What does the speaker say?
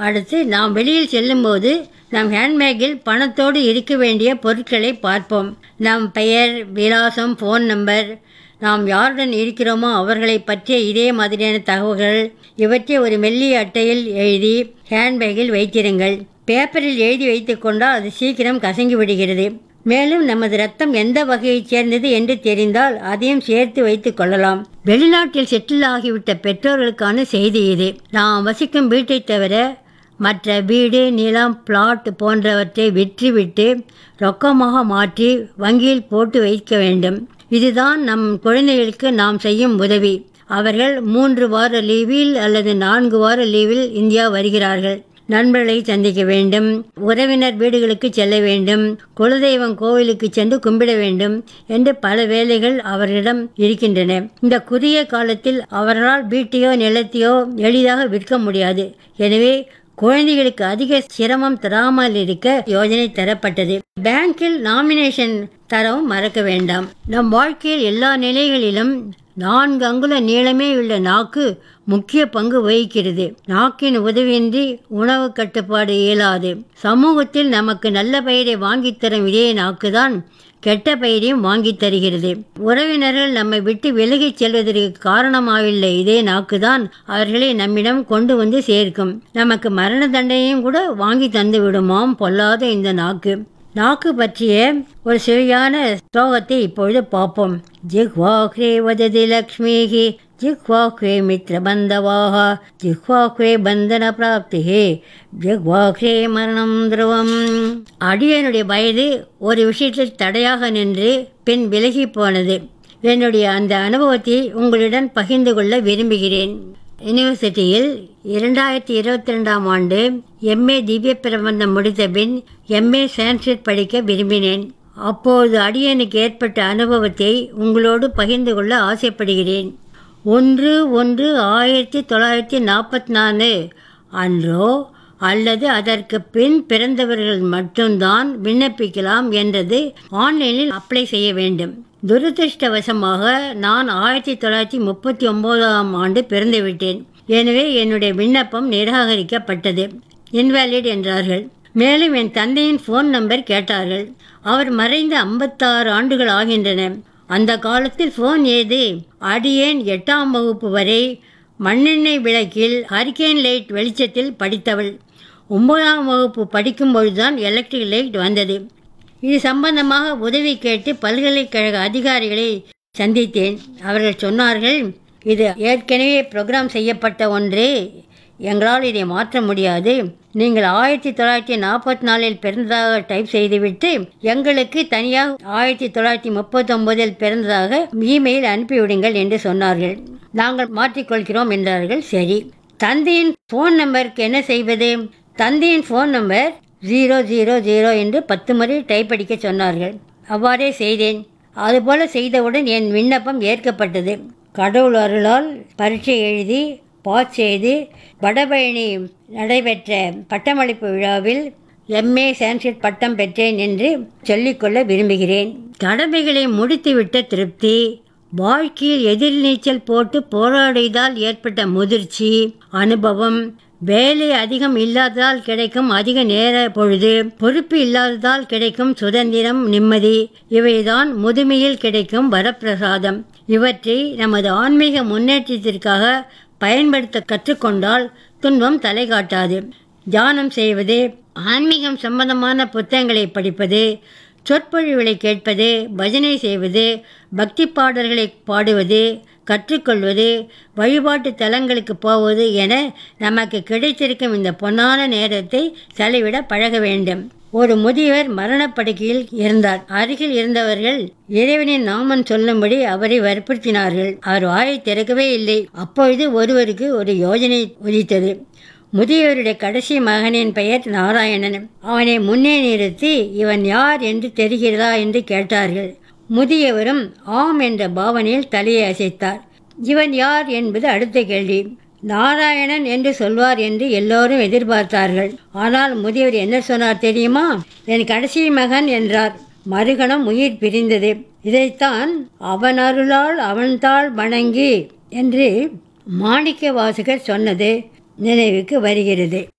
அடுத்து நாம் வெளியில் செல்லும்போது நம் ஹேண்ட்பேக்கில் பணத்தோடு இருக்க வேண்டிய பொருட்களை பார்ப்போம் நம் பெயர் விலாசம் ஃபோன் நம்பர் நாம் யாருடன் இருக்கிறோமோ அவர்களை பற்றிய இதே மாதிரியான தகவல்கள் இவற்றை ஒரு மெல்லிய அட்டையில் எழுதி ஹேண்ட்பேக்கில் வைத்திருங்கள் பேப்பரில் எழுதி வைத்துக்கொண்டால் அது சீக்கிரம் கசங்கி விடுகிறது மேலும் நமது ரத்தம் எந்த வகையைச் சேர்ந்தது என்று தெரிந்தால் அதையும் சேர்த்து வைத்துக் கொள்ளலாம் வெளிநாட்டில் செட்டில் ஆகிவிட்ட பெற்றோர்களுக்கான செய்தி இது நாம் வசிக்கும் வீட்டைத் தவிர மற்ற வீடு நிலம் பிளாட் போன்றவற்றை விற்றுவிட்டு ரொக்கமாக மாற்றி வங்கியில் போட்டு வைக்க வேண்டும் இதுதான் நம் குழந்தைகளுக்கு நாம் செய்யும் உதவி அவர்கள் மூன்று வார லீவில் அல்லது நான்கு வார லீவில் இந்தியா வருகிறார்கள் நண்பர்களை சந்திக்க வேண்டும் உறவினர் வீடுகளுக்கு செல்ல வேண்டும் குலதெய்வம் கோவிலுக்கு சென்று கும்பிட வேண்டும் என்று பல வேலைகள் அவர்களிடம் இருக்கின்றன இந்த குறுகிய காலத்தில் அவர்களால் வீட்டையோ நிலத்தையோ எளிதாக விற்க முடியாது எனவே குழந்தைகளுக்கு அதிக சிரமம் தராமல் இருக்க யோஜனை தரப்பட்டது பேங்கில் நாமினேஷன் தரவும் மறக்க வேண்டாம் நம் வாழ்க்கையில் எல்லா நிலைகளிலும் நான்கு அங்குல நீளமே உள்ள நாக்கு முக்கிய பங்கு வகிக்கிறது நாக்கின் உதவியின்றி உணவு கட்டுப்பாடு இயலாது சமூகத்தில் நமக்கு நல்ல பெயரை வாங்கித் தரும் இதே நாக்குதான் கெட்ட பெயரையும் வாங்கித் தருகிறது உறவினர்கள் நம்மை விட்டு விலகிச் செல்வதற்கு காரணமாயுள்ள இதே நாக்குதான் அவர்களை நம்மிடம் கொண்டு வந்து சேர்க்கும் நமக்கு மரண தண்டனையும் கூட வாங்கி தந்து விடுமாம் பொல்லாத இந்த நாக்கு நாக்கு பற்றிய ஒரு சுவையான ஸ்லோகத்தை இப்பொழுது பார்ப்போம் ஜிஹ்வாஹ்ரே வததி லக்ஷ்மிஹி ஜிஹ்வாஹ்ரே மித்ரபந்தவாக ஜிஹ்வாஹ்ரே பந்தன பிராப்திஹே ஜிஹ்வாஹ்ரே மரணம் துருவம் அடியனுடைய வயது ஒரு விஷயத்தில் தடையாக நின்று பின் விலகி போனது என்னுடைய அந்த அனுபவத்தை உங்களுடன் பகிர்ந்து கொள்ள விரும்புகிறேன் யூனிவர்சிட்டியில் இரண்டாயிரத்தி இருபத்தி ரெண்டாம் ஆண்டு எம்ஏ திவ்ய பிரபந்தம் முடித்த பின் எம்ஏ சான்ஸ்கிரிட் படிக்க விரும்பினேன் அப்போது அடியனுக்கு ஏற்பட்ட அனுபவத்தை உங்களோடு பகிர்ந்து கொள்ள ஆசைப்படுகிறேன் ஒன்று ஒன்று ஆயிரத்தி தொள்ளாயிரத்தி நாற்பத்தி நாலு அன்றோ அல்லது அதற்கு பின் பிறந்தவர்கள் மட்டும்தான் விண்ணப்பிக்கலாம் என்றது ஆன்லைனில் அப்ளை செய்ய வேண்டும் துரதிருஷ்டவசமாக நான் ஆயிரத்தி தொள்ளாயிரத்தி முப்பத்தி ஒம்போதாம் ஆண்டு பிறந்துவிட்டேன் எனவே என்னுடைய விண்ணப்பம் நிராகரிக்கப்பட்டது இன்வேலிட் என்றார்கள் மேலும் என் தந்தையின் ஃபோன் நம்பர் கேட்டார்கள் அவர் மறைந்த ஐம்பத்தாறு ஆண்டுகள் ஆகின்றன அந்த காலத்தில் ஃபோன் ஏது அடியேன் எட்டாம் வகுப்பு வரை மண்ணெண்ணெய் விளக்கில் ஹரிக்கேன் லைட் வெளிச்சத்தில் படித்தவள் ஒன்பதாம் வகுப்பு படிக்கும் பொழுதுதான் எலக்ட்ரிக் லைட் வந்தது இது சம்பந்தமாக உதவி கேட்டு பல்கலைக்கழக அதிகாரிகளை சந்தித்தேன் அவர்கள் சொன்னார்கள் இது ஏற்கனவே ப்ரோக்ராம் செய்யப்பட்ட ஒன்று எங்களால் இதை மாற்ற முடியாது நீங்கள் ஆயிரத்தி தொள்ளாயிரத்தி நாற்பத்தி நாலில் பிறந்ததாக டைப் செய்துவிட்டு எங்களுக்கு தனியாக ஆயிரத்தி தொள்ளாயிரத்தி முப்பத்தொம்போதில் பிறந்ததாக இமெயில் அனுப்பிவிடுங்கள் என்று சொன்னார்கள் நாங்கள் மாற்றிக்கொள்கிறோம் என்றார்கள் சரி தந்தையின் ஃபோன் நம்பருக்கு என்ன செய்வது தந்தையின் phone number zero zero zero என்று பத்து முறை டைப் அடிக்க சொன்னார்கள் அவ்வாறே செய்தேன் அதுபோல செய்தவுடன் என் விண்ணப்பம் ஏற்கப்பட்டது கடவுள் அருளால் பரீட்சை எழுதி பாஸ் செய்து வடபழனி நடைபெற்ற பட்டமளிப்பு விழாவில் எம்ஏ சான்ஸ்கிரிட் பட்டம் பெற்றேன் என்று சொல்லிக்கொள்ள விரும்புகிறேன் கடமைகளை முடித்துவிட்ட திருப்தி வாழ்க்கையில் எதிர்நீச்சல் போட்டு போராடியதால் ஏற்பட்ட முதிர்ச்சி அனுபவம் வேலை அதிகம் இல்லாததால் கிடைக்கும் அதிக நேர பொழுது பொறுப்பு இல்லாததால் கிடைக்கும் சுதந்திரம் நிம்மதி இவைதான் முதுமையில் கிடைக்கும் வரப்பிரசாதம் இவற்றை நமது ஆன்மீக முன்னேற்றத்திற்காக பயன்படுத்த கற்றுக்கொண்டால் துன்பம் தலை காட்டாது தியானம் செய்வது ஆன்மீகம் சம்பந்தமான புத்தகங்களை படிப்பது சொற்பொழிவுகளை கேட்பது பஜனை செய்வது பக்தி பாடல்களை பாடுவது கற்றுக்கொள்வது வழிபாட்டு தலங்களுக்கு போவது என நமக்கு கிடைத்திருக்கும் இந்த பொன்னான நேரத்தை செலவிட பழக வேண்டும் ஒரு முதியவர் மரணப்படுக்கையில் இருந்தார் அருகில் இருந்தவர்கள் இறைவனின் நாமம் சொல்லும்படி அவரை வற்புறுத்தினார்கள் அவர் வாயை திறக்கவே இல்லை அப்பொழுது ஒருவருக்கு ஒரு யோஜனை உதித்தது முதியவருடைய கடைசி மகனின் பெயர் நாராயணன் அவனை முன்னே நிறுத்தி இவன் யார் என்று தெரிகிறதா என்று கேட்டார்கள் முதியவரும் ஆம் என்ற பாவனையில் தலையை அசைத்தார் இவன் யார் என்பது அடுத்த கேள்வி நாராயணன் என்று சொல்வார் என்று எல்லோரும் எதிர்பார்த்தார்கள் ஆனால் முதியவர் என்ன சொன்னார் தெரியுமா என் கடைசி மகன் என்றார் மறுகணம் உயிர் பிரிந்தது இதைத்தான் அவன் அருளால் அவன்தாள் வணங்கி என்று மாணிக்க வாசகர் சொன்னது நினைவுக்கு வருகிறது